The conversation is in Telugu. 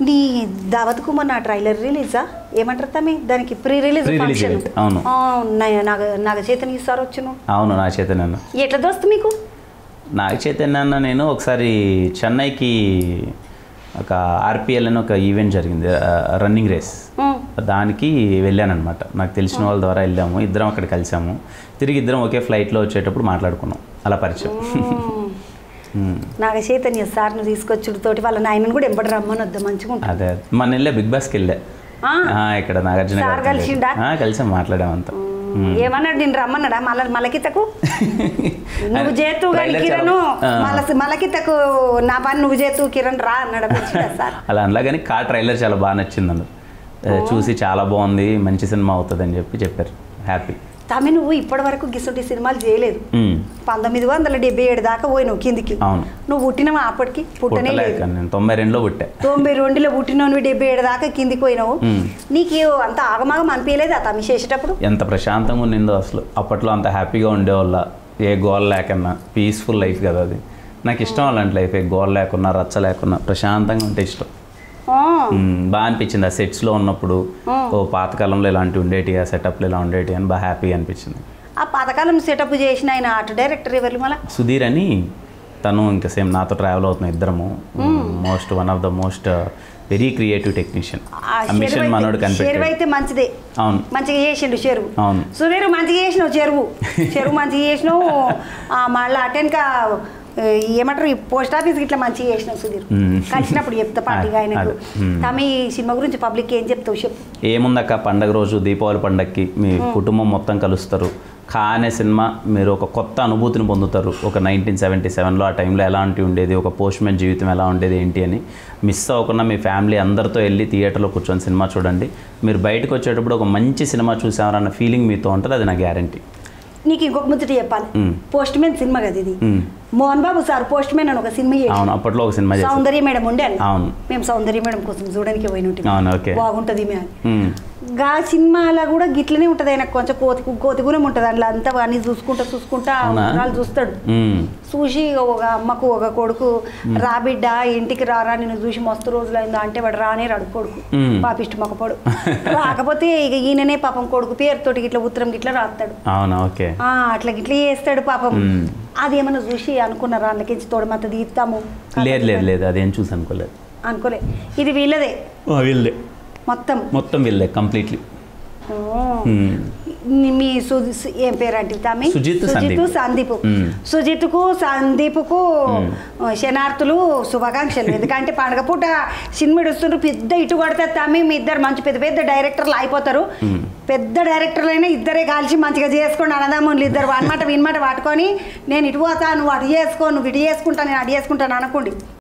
నీ దావత్ కుమార్ నా ట్రైలర్ రిలీజా ఏమంటారు తమ్మి దానికి pre release Pre-release function event, అవును. నాగ నాగ చైతన్య సార్ వచ్చును అవును నా చైతన్య అన్న ఎట్లా దోస్తు మీకు నాగ చైతన్య అన్న నేను ఒకసారి చెన్నైకి ఒక ఆర్పిఎల్ అని ఒక ఈవెంట్ జరిగింది రన్నింగ్ రేస్ ఉమ్. దానికి వెళ్ళానమాట నాకు తెలిసిన వాళ్ళ ద్వారా వెళ్ళాము ఇద్దరం అక్కడ కలిసాము తిరిగి ఇద్దరం ఒకే ఫ్లైట్లో వచ్చేటప్పుడు మాట్లాడుకున్నాం అలా పరిచయం ఉమ్. నాగ చైతన్య సార్ను తీసుకొచ్చుడు తోటి వాళ్ళ నాయనను కూడా ఎంబడి రమ్మని వద్దా మంచిగా ఉంటుంది అదే మన వెళ్ళే బిగ్ బాస్కి వెళ్ళా ఆ. ఆ, ఇక్కడ నాగార్జున సార్ గారితో కలిసిండా? ఆ, కలిసాం మాట్లాడామంతా ఏమన్నాడు నేను రమ్మన్నాడా మళ్ళీ మలకితకు నువ్వు చేతు కానీ Trailer కిరణ్ చాలా- ఆ. మళ్ళీ మలకితకు నా పని నువ్వు చేతు కిరణ్ రా అన్నాడు మంచిగా సార్ అలా అనలా కానీ కార్ ట్రైలర్ చాలా బాగా నచ్చింది అన్నారు చూసి చాలా బాగుంది మంచి సినిమా అవుతుంది అని చెప్పి చెప్పారు హ్యాపీ తమ్మి నువ్వు ఇప్పటి వరకు గిసొంటి సినిమాలు చేయలేదు పంతొమ్మిది వందల డెబ్బై ఏడు దాకా పోయినావు కిందికి అవును. నువ్వు పుట్టినవా అప్పటికి పుట్టనే లేదు పుట్టలేక నేను తొంభై రెండులో పుట్టా తొంభై రెండులో పుట్టినవి డెబ్బై ఏడు దాకా కిందికి పోయినావు మ్మ్. నీకు అంత ఆగమాగం అనిపించలేదు ఆ తమ్మి చేసేటప్పుడు ఎంత ప్రశాంతంగా ఉండిందో అసలు అప్పట్లో అంత హ్యాపీగా ఉండేవాళ్ళ ఏ గోల్ లేకన్నా పీస్ఫుల్ లైఫ్ కదా అది నాకు ఇష్టం అలాంటి లైఫ్ ఏ గోల్ లేకున్నా రచ్చ లేకున్నా ప్రశాంతంగా ఉంటే ఇష్టం ఆ, మ్మ్, బాగా అనిపించింది ఆ సెట్స్లో ఉన్నప్పుడు ఓ పాతకాలంలో ఇలాంటివి ఉండేటి ఆ సెటప్లు ఇలా ఉండేటి అని బాగా హ్యాపీగా అనిపించింది ఆ పథకాలం సెటప్ చేసిన ఆయన ఆర్ట్ డైరెక్టర్ ఎవరు మళ్ళీ సుధీర్ అని తను ఇంకా సేమ్ నాతో ట్రావెల్ అవుతున్నాం ఇద్దరము most one of the most very creative technician ఆ మిషన్ మనోడు చెరువు కనిపెట్టాడు అయితే మంచిదే అవును మంచిగా చేసిండు చెరువు అవును. సుధీర్ మంచిగా చేసినావు చెరువు చెరువు మంచిగా చేసినావు ఆ, మళ్ళీ అటెన్క ఏమంటారు ఈ పోస్ట్ ఆఫీస్ ఇట్లా మంచిగా చేసినావు సుధీర్ మ్మ్. కలిసినప్పుడు చెప్తా పార్టీగా ఆయనకు అదే. మ్మ్. తమ ఈ సినిమా గురించి పబ్లిక్ ఏం చెప్తావు చెప్పు ఏముందక్క పండగ రోజు దీపావళి పండగకి మీ కుటుంబం మొత్తం కలుస్తారు ఖా అనే సినిమా మీరు ఒక కొత్త అనుభూతిని పొందుతారు ఒక నైన్టీన్ సెవెంటీ సెవెన్లో ఆ టైంలో ఎలాంటి ఉండేది ఒక పోస్ట్మెన్ జీవితం ఎలా ఉండేది ఏంటి అని మిస్ అవ్వకుండా మీ ఫ్యామిలీ అందరితో వెళ్ళి థియేటర్లో కూర్చొని సినిమా చూడండి మీరు బయటకు వచ్చేటప్పుడు ఒక మంచి సినిమా చూసామన్న ఫీలింగ్ మీతో ఉంటుంది అది నా గ్యారంటీ నీకు ఇంకొక ముచ్చట చెప్పాలి మ్మ్. పోస్ట్ మ్యాన్ సినిమా కదా ఇది Mohan Babu sir postman అని ఒక సినిమా చేసి అవును అప్పట్లో ఒక సినిమా చేశారు సౌందర్య మేడం ఉండే అన్న. అవును. మేము సౌందర్య మేడం కోసం చూడడానికి పోయిన ఉంటే అవును ఓకే బాగుంటది మే అని. మ్మ్. గా సినిమాలో కూడా గిట్లనే ఉంటుంది ఆయన కొంచెం కోతి కోతి గుణం ఉంటుంది అందులో అంతా అన్ని చూసుకుంటా చూసుకుంటా అవునా? వాళ్ళు చూస్తాడు మ్మ్. చూసి ఒక అమ్మకు ఒక కొడుకు రా బిడ్డ ఇంటికి రారా నేను చూసి మస్తు రోజులైందా అంటే వాడు రానే రాడు కొడుకు మ్మ్. పాపిష్టి మొక్కపోడు రాకపోతే ఇక ఈయననే పాపం కొడుకు పేరుతోటి గిట్ల ఉత్తరం గిట్ల రాస్తాడు అవునా ఓకే ఆ, అట్లా గిట్ల చేస్తాడు పాపం మ్మ్. అది ఏమన్నా చూసి అనుకున్నారా అందుకించి తోడమంత తీస్తాము లేదు లేదు లేదు అదేం చూసి అనుకోలేదు అనుకోలే ఇది వీళ్ళదే వీళ్ళే మొత్తం మొత్తం వీళ్ళే కంప్లీట్లీ ఓ. మీ సు సు- ఏం పేరు అంటే తమ్మి సుజిత్, సుజిత్ సందీప్. సందీప్ మ్మ్. సుజిత్కు సందీప్కు శనార్థులు శుభాకాంక్షలు ఎందుకంటే పండగ పూట సినిమా వస్తుండ్రు పెద్ద ఇటు కొడితే తమ్మి మీ ఇద్దరు మంచి పెద్ద పెద్ద డైరెక్టర్లు అయిపోతారు పెద్ద డైరెక్టర్లు అయినా ఇద్దరే కలిసి మంచిగా చేసుకోండి అన్నదమ్ములు ఇద్దరు అనమాట వినమాట పట్టుకొని నేను ఇటు పోతా నువ్వు అటు చేసుకో నువ్వు ఇటు చేసుకుంటా నేను అటు చేసుకుంటాను అనుకోండి